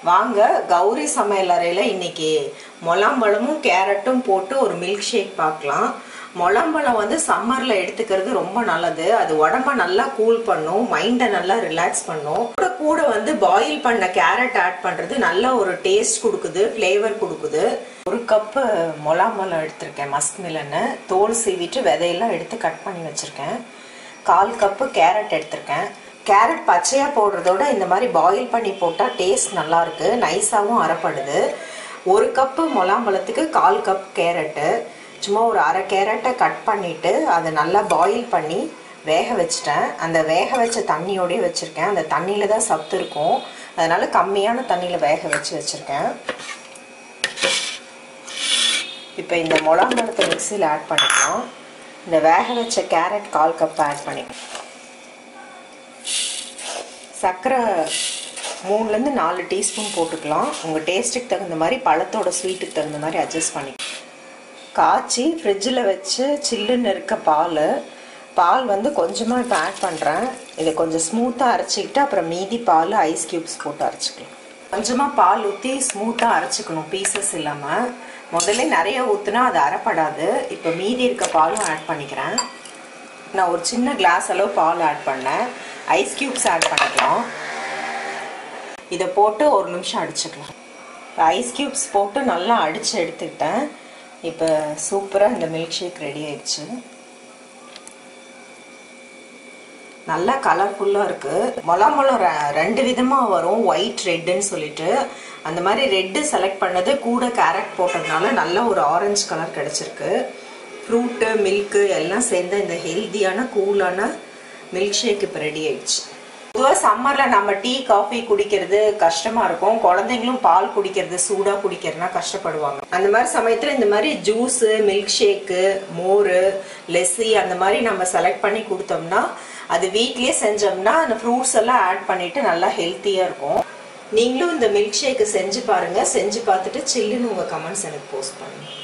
வாங்க கௌரி சமையலறையில் இன்னைக்கு முலாம்பழமும் கேரட்டும் போட்டு ஒரு மில்க் ஷேக் பார்க்கலாம் முலாம்பழம் வந்து சம்மரில் எடுத்துக்கிறது ரொம்ப நல்லது அது உடம்ப நல்லா கூல் பண்ணும் மைண்டை நல்லா ரிலாக்ஸ் பண்ணும் கூட கூட வந்து பாயில் பண்ண கேரட் ஆட் பண்ணுறது நல்ல ஒரு டேஸ்ட் கொடுக்குது ஃப்ளேவர் கொடுக்குது ஒரு கப்பு முலாம்பழம் எடுத்திருக்கேன் மஸ்க் மிலன்னு தோல் சீவிட்டு விதையெல்லாம் எடுத்து கட் பண்ணி வச்சுருக்கேன் கால் கப்பு கேரட் எடுத்திருக்கேன் கேரட் பச்சையாக போடுறதோட இந்த மாதிரி பாயில் பண்ணி போட்டால் டேஸ்ட் நல்லாயிருக்கு நைஸாகவும் அரைப்படுது ஒரு கப்பு முலாம்பழத்துக்கு கால் கப் கேரட்டு சும்மா ஒரு அரை கேரட்டை கட் பண்ணிவிட்டு அதை நல்லா பாயில் பண்ணி வேக வச்சிட்டேன் அந்த வேக வச்ச தண்ணியோடய வச்சுருக்கேன் அந்த தண்ணியில் தான் சத்து இருக்கும் அதனால் கம்மியான தண்ணியில் வேக வச்சு வச்சுருக்கேன் இப்போ இந்த முலாம்பழத்தை மிக்சியில் ஆட் பண்ணிக்கலாம் இந்த வேக வச்ச கேரட் கால் கப் ஆட் பண்ணிக்கலாம் சர்க்கரை மூணுலேருந்து நாலு டீஸ்பூன் போட்டுக்கலாம் உங்கள் டேஸ்ட்டுக்கு தகுந்த மாதிரி பழத்தோட ஸ்வீட்டுக்கு தகுந்த மாதிரி அட்ஜஸ்ட் பண்ணி காய்ச்சி ஃப்ரிட்ஜில் வச்சு சில்லுன்னு இருக்க பால் பால் வந்து கொஞ்சமாக இப்போ ஆட் பண்ணுறேன் இதை கொஞ்சம் ஸ்மூத்தாக அரைச்சிக்கிட்டு அப்புறம் மீதி பால் ஐஸ் க்யூப்ஸ் போட்டு அரைச்சிக்கலாம் கொஞ்சமாக பால் ஊற்றி ஸ்மூத்தாக அரைச்சிக்கணும் பீசஸ் இல்லாமல் முதல்ல நிறைய ஊற்றுனா அது அரைப்படாது இப்போ மீதி இருக்க பாலும் ஆட் பண்ணிக்கிறேன் நான் ஒரு சின்ன கிளாஸ் அளவு பால் ஆட் பண்ணேன் ஐஸ் க்யூப்ஸ் ஆட் பண்ணிக்கலாம் இதை போட்டு ஒரு நிமிஷம் அடிச்சுக்கலாம் ஐஸ் க்யூப்ஸ் போட்டு நல்லா அடித்து எடுத்துக்கிட்டேன் இப்போ சூப்பராக இந்த மில்க் ஷேக் ரெடி ஆயிடுச்சு நல்லா கலர்ஃபுல்லாக இருக்குது மொளாம்பழம் ரெண்டு விதமாக வரும் ஒயிட் ரெட்டுன்னு சொல்லிட்டு அந்த மாதிரி ரெட்டு செலக்ட் பண்ணது கூட கேரட் போட்டதுனால நல்ல ஒரு ஆரஞ்சு கலர் கிடச்சிருக்கு ஃப்ரூட்டு மில்க்கு எல்லாம் சேர்ந்த இந்த ஹெல்த்தியான கூலான மில்க் ஷேக் இப்போ ரெடி ஆயிடுச்சு பொதுவாக சம்மரில் நம்ம டீ காஃபி குடிக்கிறது கஷ்டமாக இருக்கும் குழந்தைங்களும் பால் குடிக்கிறது சூடாக குடிக்கிறதுனா கஷ்டப்படுவாங்க அந்த மாதிரி சமயத்தில் இந்த மாதிரி ஜூஸு மில்க் ஷேக்கு மோர் லெஸ்ஸி அந்த மாதிரி நம்ம செலக்ட் பண்ணி கொடுத்தோம்னா அது வீட்லேயே செஞ்சோம்னா அந்த ஃப்ரூட்ஸ் எல்லாம் ஆட் பண்ணிட்டு நல்லா ஹெல்த்தியாக இருக்கும் நீங்களும் இந்த மில்க் ஷேக்கு செஞ்சு பாருங்கள் செஞ்சு பார்த்துட்டு சில்லுன்னு உங்கள் கமெண்ட்ஸ் எனக்கு போஸ்ட் பண்ணுங்கள்